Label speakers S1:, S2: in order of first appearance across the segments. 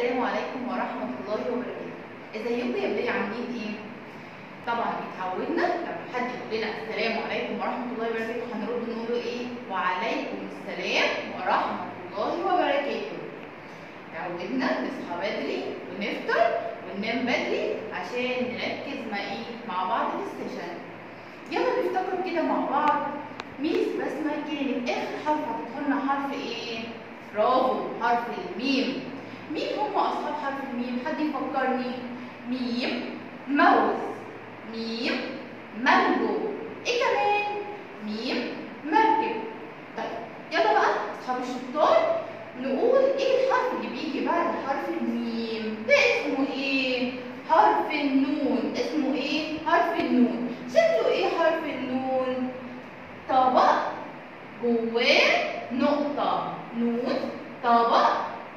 S1: السلام عليكم ورحمة الله وبركاته. ازيكم يا ولاد عاملين ايه؟ طبعا اتعودنا لما حد يقول لنا السلام عليكم ورحمة الله وبركاته هنرد نقول له ايه؟ وعليكم السلام ورحمة الله وبركاته. اتعودنا نصحى بدري ونفطر وننام بدري عشان نركز مع ايه؟ مع بعض في السيشن. يلا نفتكر كده مع بعض ميس بسمة كانت اخر حرف هتدخل لنا حرف ايه؟ برافو حرف الميم مين هم اصحاب حرف الميم حد يفكرني ميم موز ميم مانجو ايه كمان ميم مركب طيب يلا بقى اصحاب الشطار نقول ايه الحرف اللي بيجي بعد حرف الميم ده اسمه ايه حرف النون اسمه ايه حرف النون شكله ايه حرف النون طبق جواه نقطة نون طبق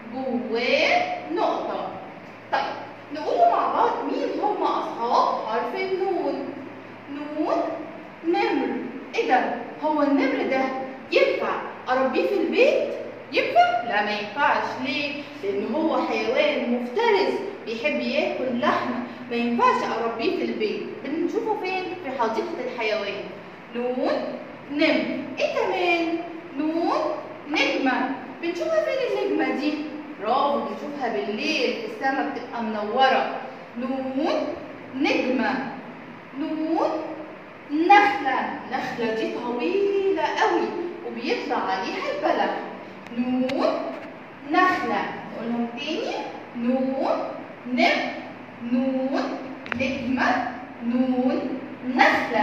S1: جواه نقطة طيب نقول مع بعض مين هم أصحاب حرف النون نون نمر إيه ده؟ هو النمر ده ينفع أربيه في البيت؟ ينفع؟ لا ما ينفعش ليه؟ لأن هو حيوان مفترس بيحب ياكل لحمة ما ينفعش أربيه في البيت بنشوفه فين؟ في حديقة الحيوان نون نمر إيه كمان؟ نون نجمة بنشوفها فين النجمة دي؟ برافو بنشوفها بالليل في السماء بتبقى منورة نون نجمة نون نخلة نخلة دي طويلة قوي وبيطلع عليها البلح نون نخلة نقولهم تاني نون نم نون نجمة نون نخلة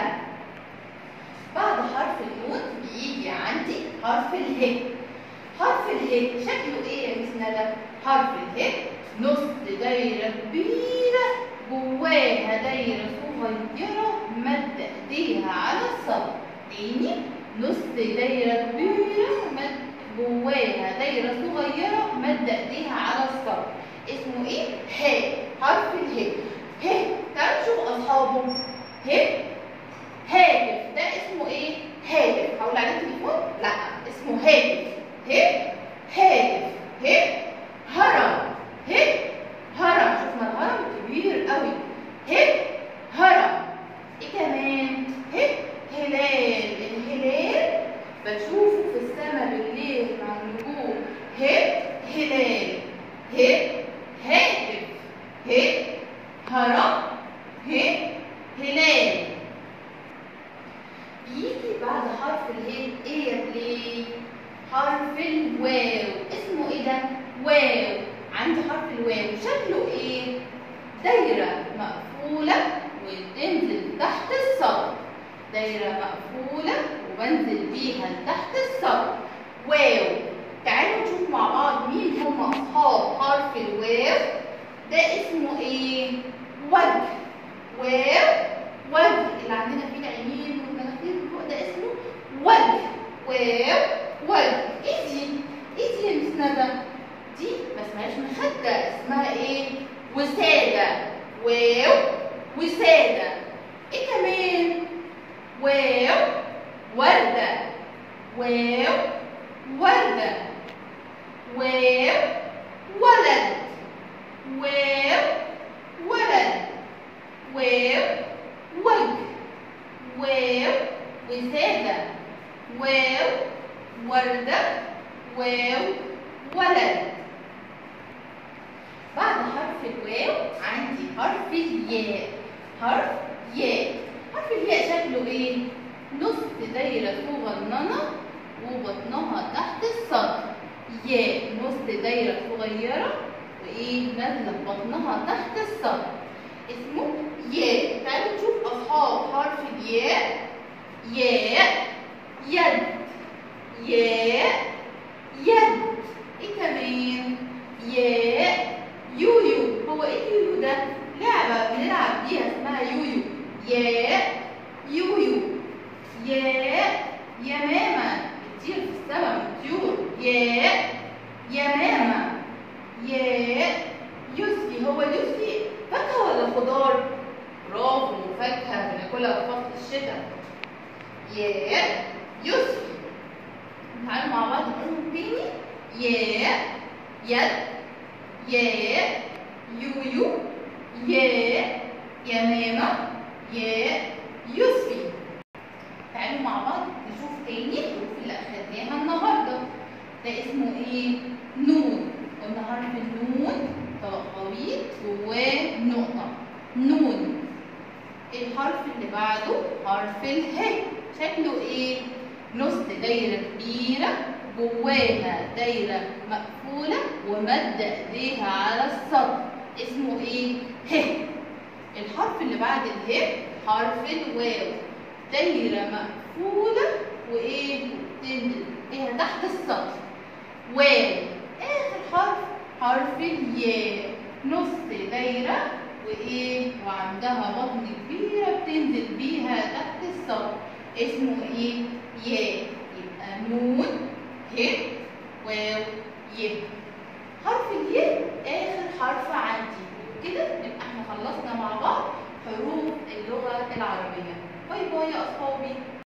S1: بعد حرف النون بيجي عندي حرف اله حرف اله شكله ايه يا مس ندى؟ حرف اله نص دايرة كبيرة جواها دايرة صغيرة مد ايديها على السطر تاني نص دايرة كبيرة مد جواها دايرة صغيرة مد ايديها على السطر اسمه ايه؟ ه حرف اله ه تعالوا نشوف اصحابه ه هاتف ده اسمه ايه؟ هاتف هقول عليه تليفون؟ لا اسمه هاتف ه هاتف ه هرم ه هرم شفنا الهرم كبير قوي ه هرم ايه كمان؟ ه هلال الهلال بشوفه في السماء بالليل مع النجوم ه هلال ه هاتف ه هرم ه هلال يجي بعد حرف اله ايه يا بلي حرف الواو اسمه ايه ده واو عندي حرف الواو شكله ايه دايره مقفوله وتنزل تحت السطر دايره مقفوله وبنزل بيها لتحت السطر واو تعالوا نشوف مع بعض مين هم اصحاب حرف الواو ده اسمه ايه وجه واو وجه اللي عندنا فيه العينين والمناخير فوق ده اسمه وجه واو وجه ايه دي؟ ايه دي يا مس ندى؟ دي ما اسمهاش مخدة اسمها ايه؟ وسادة واو وسادة ايه كمان؟ واو وردة واو وردة واو ولد واو ولد واو وجه واو وسادة واو وردة واو ولد بعد حرف الواو عندي حرف الياء حرف ياء حرف الياء شكله ايه؟ نص دايرة صغننة وبطنها تحت السطر ياء نص دايرة صغيرة وايه نازلة بطنها تحت السطر اسمه ياء تعالوا نشوف اصحاب حرف الياء ياء يد ياء يد ايه كمان ياء يويو هو ايه يويو ده لعبه بنلعب بيها اسمها يويو ياء يويو ياء يمامه بتطير في السماء بتطير ياء يمامه ياء يوسفي هو اليوسفي فاكهه ولا خضار برافو فاكهه بناكلها في فصل الشتاء ياء يسري تعالوا مع بعض نقولهم تاني ياء يد ياء يويو ياء يمامة ياء يسفي تعالوا مع بعض نشوف تاني الحروف اللي أخدناها النهاردة ده اسمه إيه؟ نون قلنا حرف النون طبق طويل جواه نقطة نون الحرف اللي بعده حرف اله شكله ايه؟ نص دايرة كبيرة جواها دايرة مقفولة ومد ايديها على السطر اسمه ايه؟ ه الحرف اللي بعد اله حرف الواو دايرة مقفولة وايه؟ تنزل ايديها تحت السطر واو اخر حرف حرف الياء نص دايرة وايه وعندها بطن كبيرة بتنزل بيها تحت السطر اسمه ايه ياء يبقى نون ه واو ي حرف الياء اخر حرف عندي كده نبقى احنا خلصنا مع بعض حروف اللغة العربية باي باي يا اصحابي